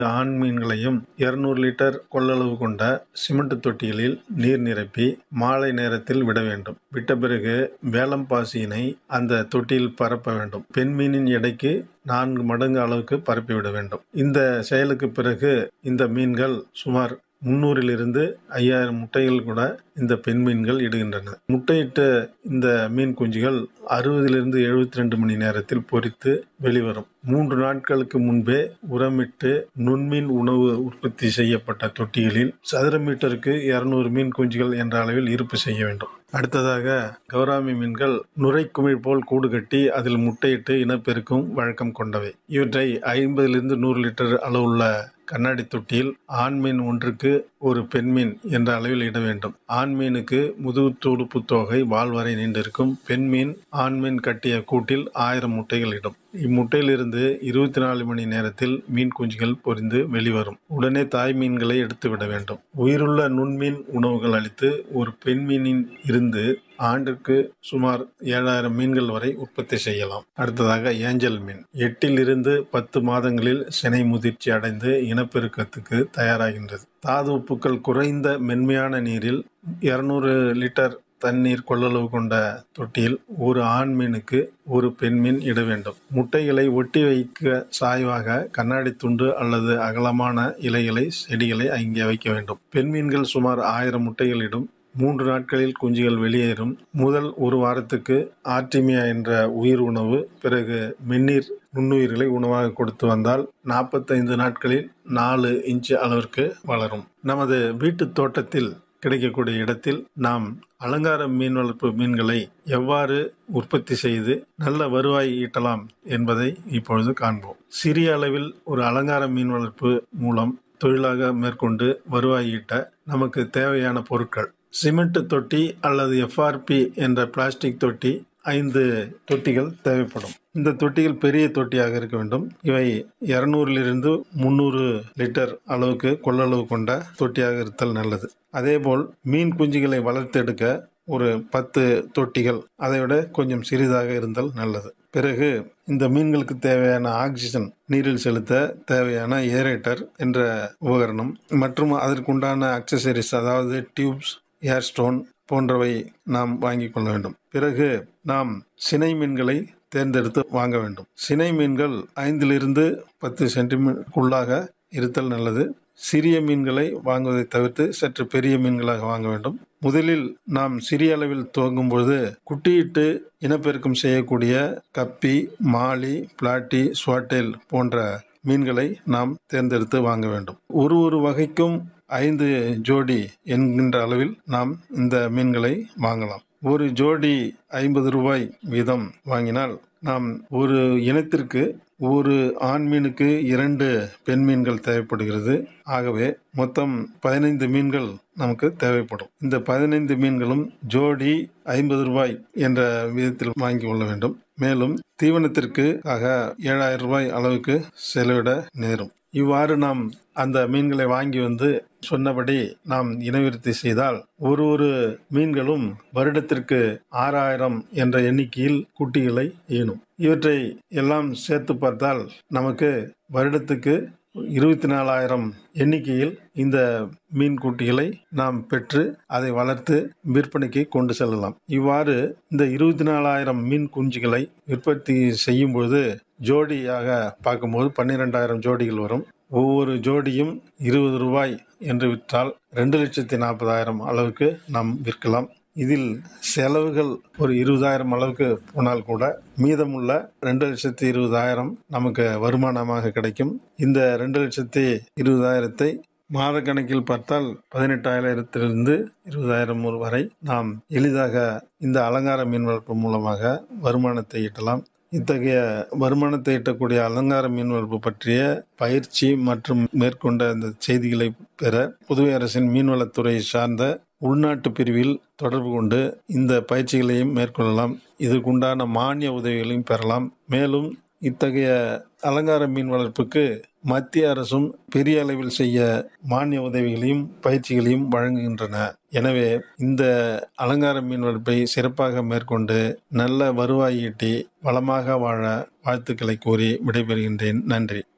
ஆண் மீன்களையும் இருநூறு லிட்டர் கொள்ளளவு கொண்ட சிமெண்ட் தொட்டிகளில் நீர் நிரப்பி மாலை நேரத்தில் விட வேண்டும் விட்ட பிறகு வேலம் பாசியினை அந்த தொட்டியில் பரப்ப வேண்டும் பெண் மீனின் எடைக்கு நான்கு மடங்கு அளவுக்கு பரப்பிவிட வேண்டும் இந்த செயலுக்கு பிறகு இந்த மீன்கள் சுமார் முன்னூறிலிருந்து ஐயாயிரம் முட்டைகள் கூட இந்த பெண் மீன்கள் இடுகின்றன முட்டையிட்ட இந்த மீன் குஞ்சுகள் அறுபதிலிருந்து எழுபத்தி ரெண்டு மணி நேரத்தில் பொரித்து வெளிவரும் மூன்று நாட்களுக்கு முன்பே உரமிட்டு நுண்மீன் உணவு உற்பத்தி செய்யப்பட்ட தொட்டிகளில் சதுர மீட்டருக்கு இருநூறு மீன் குஞ்சுகள் என்ற அளவில் இருப்பு செய்ய வேண்டும் அடுத்ததாக கௌராமி மீன்கள் நுரைக்குமிழ் போல் கூடு கட்டி அதில் முட்டையிட்டு இனப்பெருக்கும் வழக்கம் கொண்டவை இவற்றை ஐம்பதிலிருந்து நூறு லிட்டர் அளவுள்ள கண்ணாடி தொட்டியில் ஆண் மீன் ஒன்றுக்கு ஒரு பெண் மீன் என்ற அளவில் இட வேண்டும் ஆண் மீனுக்கு முதுகு துடுப்பு தொகை வால் வரை நீண்டிருக்கும் பெண் மீன் ஆண் மீன் கட்டிய கூட்டில் ஆயிரம் முட்டைகள் இடும் இம்முட்டையிலிருந்து இருபத்தி நாலு மணி நேரத்தில் மீன் குஞ்சுகள் பொரிந்து வெளிவரும் உடனே தாய் மீன்களை எடுத்து விட வேண்டும் உயிருள்ள நுண்மீன் உணவுகள் அளித்து ஒரு பெண் மீனின் இருந்து ஆண்டுக்கு சுமார் ஏழாயிரம் மீன்கள் வரை உற்பத்தி செய்யலாம் அடுத்ததாக ஏஞ்சல் மீன் எட்டில் இருந்து பத்து மாதங்களில் சினை முதிர்ச்சி அடைந்து இனப்பெருக்கத்துக்கு தயாராகின்றது தாது உப்புக்கள் குறைந்த மென்மையான நீரில் இருநூறு லிட்டர் தண்ணீர் கொள்ளளவு கொண்ட தொட்டியில் ஒரு ஆண் மீனுக்கு ஒரு பெண் மீன் இட வேண்டும் முட்டைகளை ஒட்டி வைக்க சாய்வாக கண்ணாடி துண்டு அல்லது அகலமான இலைகளை செடிகளை அங்கே வைக்க வேண்டும் பெண் மீன்கள் சுமார் ஆயிரம் முட்டைகளிடும் மூன்று நாட்களில் குஞ்சுகள் வெளியேறும் முதல் ஒரு வாரத்துக்கு ஆர்டிமியா என்ற உயிர் உணவு பிறகு மென்னீர் நுண்ணுயிர்களை உணவாக கொடுத்து வந்தால் நாற்பத்தைந்து நாட்களில் நாலு இன்ச்சு அளவிற்கு வளரும் நமது வீட்டு தோட்டத்தில் கிடைக்கக்கூடிய இடத்தில் நாம் அலங்கார மீன் வளர்ப்பு மீன்களை எவ்வாறு உற்பத்தி செய்து நல்ல வருவாய் ஈட்டலாம் என்பதை இப்பொழுது காண்போம் சிறிய அளவில் ஒரு அலங்கார மீன் வளர்ப்பு மூலம் தொழிலாக மேற்கொண்டு வருவாய் ஈட்ட நமக்கு தேவையான பொருட்கள் சிமெண்ட் தொட்டி அல்லது எஃப்ஆர்பி என்ற பிளாஸ்டிக் தொட்டி ஐந்து தொட்டிகள் தேவைப்படும் இந்த தொட்டிகள் பெரிய தொட்டியாக இருக்க வேண்டும் இவை இருநூறிலிருந்து முந்நூறு லிட்டர் அளவுக்கு கொள்ளளவு கொண்ட தொட்டியாக இருத்தல் நல்லது அதேபோல் மீன் குஞ்சுகளை வளர்த்தெடுக்க ஒரு பத்து தொட்டிகள் அதை விட கொஞ்சம் சிறிதாக இருந்தால் நல்லது பிறகு இந்த மீன்களுக்கு தேவையான ஆக்சிஜன் நீரில் செலுத்த தேவையான ஏரேட்டர் என்ற உபகரணம் மற்றும் அதற்குண்டான அக்சசரிஸ் அதாவது டியூப்ஸ் ஏர் ஸ்டோன் போன்றவை நாம் வாங்கிக் கொள்ள வேண்டும் பிறகு நாம் சினை மீன்களை தேர்ந்தெடுத்து வாங்க வேண்டும் சினை மீன்கள் ஐந்திலிருந்து பத்து சென்டிமீட்டருக்குள்ளாக இருத்தல் நல்லது சிறிய மீன்களை வாங்குவதை தவிர்த்து சற்று பெரிய மீன்களாக வாங்க வேண்டும் முதலில் நாம் சிறிய அளவில் துவங்கும் பொழுது குட்டியிட்டு இனப்பெருக்கம் செய்யக்கூடிய கப்பி மாலி பிளாட்டி ஸ்வாட்டேல் போன்ற மீன்களை நாம் தேர்ந்தெடுத்து வாங்க வேண்டும் ஒரு ஒரு வகைக்கும் ஐந்து ஜோடி என்கின்ற அளவில் நாம் இந்த மீன்களை வாங்கலாம் ஒரு ஜோடி ஐம்பது ரூபாய் வீதம் வாங்கினால் நாம் ஒரு இனத்திற்கு ஒரு ஆண் மீனுக்கு இரண்டு பெண் மீன்கள் தேவைப்படுகிறது ஆகவே மொத்தம் பதினைந்து மீன்கள் நமக்கு தேவைப்படும் இந்த பதினைந்து மீன்களும் ஜோடி ஐம்பது ரூபாய் என்ற விதத்தில் வாங்கி கொள்ள வேண்டும் மேலும் தீவனத்திற்கு ஆக ஏழாயிரம் ரூபாய் அளவுக்கு செலவிட நேரும் இவ்வாறு நாம் அந்த மீன்களை வாங்கி வந்து சொன்னபடி நாம் இனவிருத்தி செய்தால் ஒரு ஒரு மீன்களும் வருடத்திற்கு ஆறாயிரம் என்ற எண்ணிக்கையில் குட்டிகளை ஈனும் இவற்றை எல்லாம் சேர்த்து பார்த்தால் நமக்கு வருடத்துக்கு இருபத்தி நாலாயிரம் எண்ணிக்கையில் இந்த மீன் குட்டிகளை நாம் பெற்று அதை வளர்த்து விற்பனைக்கு கொண்டு செல்லலாம் இவ்வாறு இந்த இருபத்தி நாலாயிரம் மீன் குஞ்சுகளை உற்பத்தி செய்யும் பொழுது ஜோடியாக பார்க்கும்போது பன்னிரெண்டாயிரம் ஜோடிகள் வரும் ஒவ்வொரு ஜோடியும் இருபது ரூபாய் என்று விற்றால் ரெண்டு லட்சத்தி நாற்பதாயிரம் அளவுக்கு நாம் விற்கலாம் இதில் செலவுகள் ஒரு இருபதாயிரம் அளவுக்கு போனால் கூட மீதமுள்ள ரெண்டு லட்சத்தி இருபதாயிரம் நமக்கு வருமானமாக கிடைக்கும் இந்த ரெண்டு லட்சத்தி இருபதாயிரத்தை மாத கணக்கில் பார்த்தால் பதினெட்டாயிரத்திலிருந்து இருபதாயிரம் வரை நாம் எளிதாக இந்த அலங்கார மீன் வளர்ப்பு மூலமாக வருமானத்தை ஈட்டலாம் இத்தகைய வருமானத்தை ஈட்டக்கூடிய அலங்கார மீன் வளர்ப்பு பற்றிய பயிற்சி மற்றும் மேற்கொண்ட இந்த செய்திகளை பெற புதுவை அரசின் மீன்வளத்துறை சார்ந்த உள்நாட்டு பிரிவில் தொடர்பு கொண்டு இந்த பயிற்சிகளையும் மேற்கொள்ளலாம் இதற்குண்டான மானிய உதவிகளையும் பெறலாம் மேலும் இத்தகைய அலங்கார மீன் வளர்ப்புக்கு மத்திய அரசும் பெரிய அளவில் செய்ய மானிய உதவிகளையும் பயிற்சிகளையும் வழங்குகின்றன எனவே இந்த அலங்கார மீன் வளர்ப்பை சிறப்பாக மேற்கொண்டு நல்ல வருவாய் ஈட்டி வளமாக வாழ வாழ்த்துக்களை கூறி விடைபெறுகின்றேன் நன்றி